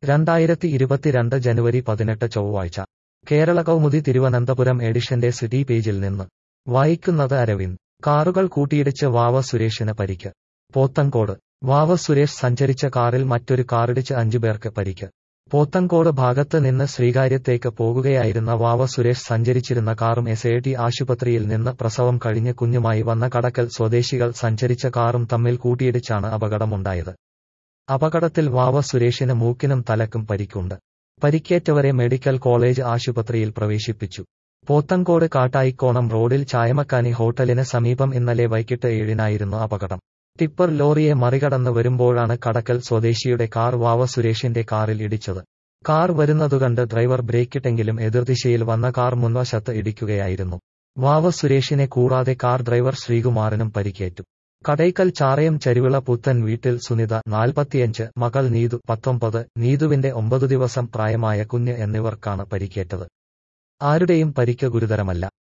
രണ്ടായിരത്തി ഇരുപത്തിരണ്ട് ജനുവരി പതിനെട്ട് ചൊവ്വാഴ്ച കേരള കൗമുദി തിരുവനന്തപുരം എഡിഷന്റെ സിറ്റി പേജിൽ നിന്ന് വായിക്കുന്നത് അരവിന്ദ് കാറുകൾ കൂട്ടിയിടിച്ച് വാവ സുരേഷിന് പരിക്ക് പോത്തങ്കോട് വാവ സുരേഷ് സഞ്ചരിച്ച കാറിൽ മറ്റൊരു കാറിടിച്ച് അഞ്ചുപേർക്ക് പരിക്ക് പോത്തങ്കോട് ഭാഗത്ത് നിന്ന് ശ്രീകാര്യത്തേക്ക് പോകുകയായിരുന്ന വാവ സുരേഷ് സഞ്ചരിച്ചിരുന്ന കാറും എസ് എ ടി ആശുപത്രിയിൽ നിന്ന് പ്രസവം കഴിഞ്ഞ് കുഞ്ഞുമായി വന്ന കടക്കൽ സ്വദേശികൾ സഞ്ചരിച്ച കാറും തമ്മിൽ കൂട്ടിയിടിച്ചാണ് അപകടമുണ്ടായത് അപകടത്തിൽ വാവ സുരേഷിന് മൂക്കിനും തലക്കും പരിക്കുണ്ട് പരിക്കേറ്റവരെ മെഡിക്കൽ കോളേജ് ആശുപത്രിയിൽ പ്രവേശിപ്പിച്ചു പോത്തങ്കോട് കാട്ടായിക്കോണം റോഡിൽ ചായമക്കാനി ഹോട്ടലിന് സമീപം ഇന്നലെ വൈകിട്ട് ഏഴിനായിരുന്നു അപകടം ടിപ്പർ ലോറിയെ മറികടന്ന് വരുമ്പോഴാണ് കടക്കൽ സ്വദേശിയുടെ കാർ വാവ സുരേഷിന്റെ കാറിൽ ഇടിച്ചത് കാർ വരുന്നതുകണ്ട് ഡ്രൈവർ ബ്രേക്കിട്ടെങ്കിലും എതിർദിശയിൽ വന്ന കാർ മുൻവശത്ത് ഇടിക്കുകയായിരുന്നു വാവ സുരേഷിനെ കൂടാതെ കാർ ഡ്രൈവർ ശ്രീകുമാറിനും പരിക്കേറ്റു കടയ്ക്കൽ ചാറയം ചരിവിള പുത്തൻ വീട്ടിൽ സുനിത നാൽപ്പത്തിയഞ്ച് മകൾ നീതു പത്തൊമ്പത് നീതുവിന്റെ ഒമ്പതു ദിവസം പ്രായമായ കുഞ്ഞ് എന്നിവർക്കാണ് പരിക്കേറ്റത് ആരുടെയും പരിക്ക് ഗുരുതരമല്ല